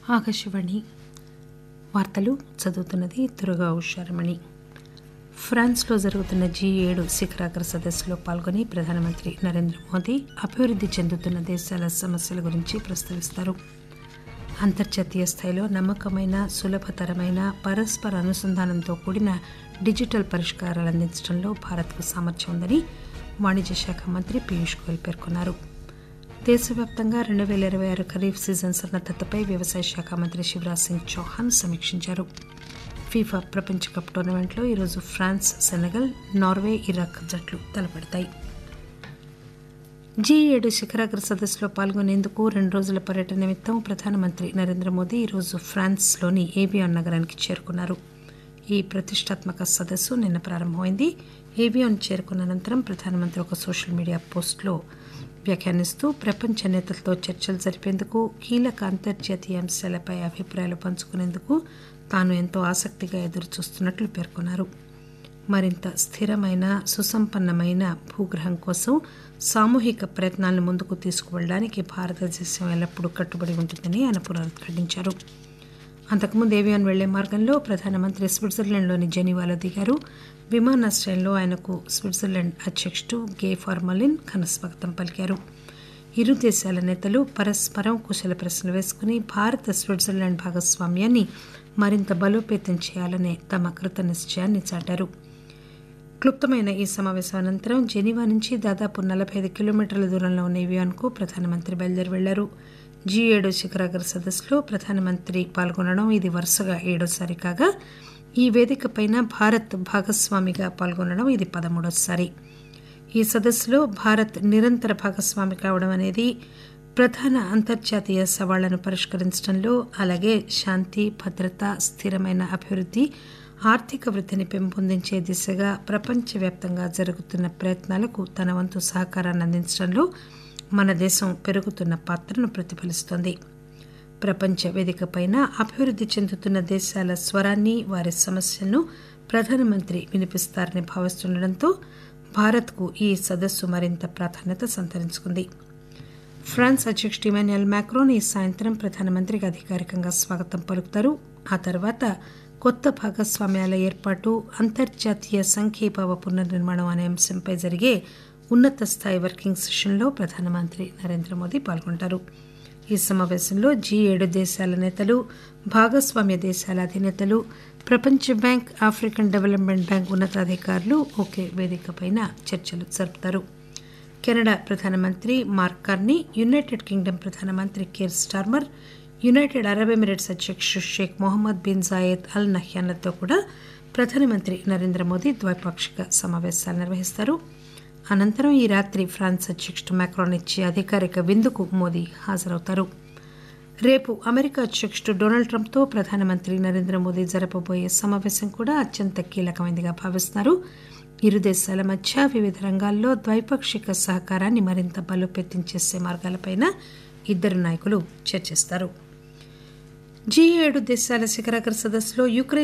ఆకాశవాణి వార్తలు చదువుతున్నది దుర్గా ఉషారమణి ఫ్రాన్స్లో జరుగుతున్న జీ ఏడు శిఖరాగ్ర సదస్సులో పాల్గొని ప్రధానమంత్రి నరేంద్ర మోదీ అభివృద్ధి చెందుతున్న దేశాల సమస్యల గురించి ప్రస్తావిస్తారు అంతర్జాతీయ స్థాయిలో నమ్మకమైన సులభతరమైన పరస్పర అనుసంధానంతో కూడిన డిజిటల్ పరిష్కారాలు అందించడంలో భారత్కు సామర్థ్యం ఉందని వాణిజ్య శాఖ మంత్రి పీయూష్ గోయల్ పేర్కొన్నారు దేశవ్యాప్తంగా రెండు పేల ఇరవై ఆరు ఖరీఫ్ సీజన్ సన్నద్దతపై వ్యవసాయ శాఖ మంత్రి శివరాజ్ సింగ్ చౌహాన్ సమీక్షించారు ఫీఫా ప్రపంచ కప్ టోర్నమెంట్లో ఈరోజు ఫ్రాన్స్ సెనగల్ నార్వే ఇరాక్ జట్లు తలపడతాయి జీ ఏడు శిఖరాగ్ర సదస్సులో పాల్గొనేందుకు రెండు రోజుల పర్యటన నిమిత్తం ప్రధానమంత్రి నరేంద్ర మోదీ ఈరోజు ఫ్రాన్స్లోని ఏవియాన్ నగరానికి చేరుకున్నారు ఈ ప్రతిష్టాత్మక సదస్సు నిన్న ప్రారంభమైంది ఏవియాన్ చేరుకున్న అనంతరం ప్రధానమంత్రి ఒక సోషల్ మీడియా పోస్టులో వ్యాఖ్యానిస్తూ ప్రపంచ నేతలతో చర్చలు జరిపేందుకు కీలక అంతర్జాతీయ అంశాలపై అభిప్రాయాలు పంచుకునేందుకు తాను ఎంతో ఆసక్తిగా ఎదురుచూస్తున్నట్లు పేర్కొన్నారు మరింత స్థిరమైన సుసంపన్నమైన భూగ్రహం కోసం సామూహిక ప్రయత్నాలను ముందుకు తీసుకువెళ్ళడానికి భారతదేశం ఎల్లప్పుడూ కట్టుబడి ఉంటుందని ఆయన పునరుద్ఘాటించారు అంతకుముందు ఏవియాన్ వెళ్లే మార్గంలో ప్రధానమంత్రి స్విట్జర్లాండ్లోని జెనీవాలో దిగారు విమానాశ్రయంలో ఆయనకు స్విట్జర్లాండ్ అధ్యక్షుడు గే ఫార్మలిన్ ఘనస్వాగతం పలికారు ఇరు దేశాల నేతలు పరస్పరం కుశల ప్రశ్నలు వేసుకుని భారత స్విట్జర్లాండ్ భాగస్వామ్యాన్ని మరింత బలోపేతం చేయాలనే తమ కృతనిశ్చయాన్ని చాటారు క్లుప్తమైన ఈ సమావేశం అనంతరం జెనీవా నుంచి దాదాపు నలభై ఐదు కిలోమీటర్ల దూరంలో ఉన్న ఏవియాన్కు ప్రధానమంత్రి బయలుదేరి వెళ్లారు జీ ఏడు శిఖరాగ్ర సదస్సులో ప్రధానమంత్రి పాల్గొనడం ఇది వరుసగా ఏడోసారి కాగా ఈ వేదికపైన భారత్ భాగస్వామిగా పాల్గొనడం ఇది పదమూడోసారి ఈ సదస్సులో భారత్ నిరంతర భాగస్వామి కావడం అనేది ప్రధాన అంతర్జాతీయ సవాళ్లను పరిష్కరించడంలో అలాగే శాంతి భద్రత స్థిరమైన అభివృద్ధి ఆర్థిక వృద్ధిని పెంపొందించే దిశగా ప్రపంచవ్యాప్తంగా జరుగుతున్న ప్రయత్నాలకు తన వంతు సహకారాన్ని అందించడంలో మన దేశం పెరుగుతున్న పాత్రను ప్రతిఫలిస్తోంది ప్రపంచ వేదికపైన అభివృద్ధి చెందుతున్న దేశాల స్వరాన్ని వారి సమస్యలను ప్రధానమంత్రి వినిపిస్తారని భావిస్తుండటంతో భారత్కు ఈ సదస్సు మరింత ప్రాధాన్యత సంతరించుకుంది ఫ్రాన్స్ అధ్యక్షుడు ఇమాన్యుయల్ మ్యాక్రోన్ ఈ సాయంత్రం ప్రధానమంత్రికి అధికారికంగా స్వాగతం పలుకుతారు ఆ తర్వాత కొత్త భాగస్వామ్యాల ఏర్పాటు అంతర్జాతీయ సంఘీభావ పునర్నిర్మాణం అనే అంశంపై జరిగే ఉన్నత స్థాయి వర్కింగ్ సెషన్లో ప్రధానమంత్రి నరేంద్ర మోదీ పాల్గొంటారు ఈ సమావేశంలో జీ ఏడు దేశాల నేతలు భాగస్వామ్య దేశాల అధినేతలు ప్రపంచ బ్యాంక్ ఆఫ్రికన్ డెవలప్మెంట్ బ్యాంక్ ఉన్నతాధికారులు ఒకే వేదికపైన చర్చలు జరుపుతారు కెనడా ప్రధానమంత్రి మార్క్ కార్నీ యునైటెడ్ కింగ్డమ్ ప్రధానమంత్రి Keir Starmer United Arab Emirates అధ్యక్షుడు Sheikh Mohammed bin Zayed Al నహ్యాన్లతో కూడా ప్రధానమంత్రి నరేంద్ర మోదీ ద్వైపాక్షిక సమావేశాలు నిర్వహిస్తారు అనంతరం ఈ రాత్రి ఫ్రాన్స్ అధ్యక్షుడు మ్యాక్రాన్ ఇచ్చే అధికారిక విందుకు మోదీ హాజరవుతారు రేపు అమెరికా అధ్యక్షుడు డొనాల్డ్ ట్రంప్తో ప్రధానమంత్రి నరేంద్ర మోదీ జరపబోయే సమావేశం కూడా అత్యంత కీలకమైనదిగా భావిస్తున్నారు ఇరు దేశాల మధ్య వివిధ రంగాల్లో ద్వైపాక్షిక సహకారాన్ని మరింత బలోపేతం చేసే మార్గాలపైన ఇద్దరు నాయకులు చర్చిస్తారు జీ ఏడు దేశాల శిఖరాగ్ర సదస్సులో యుక్రెయిన్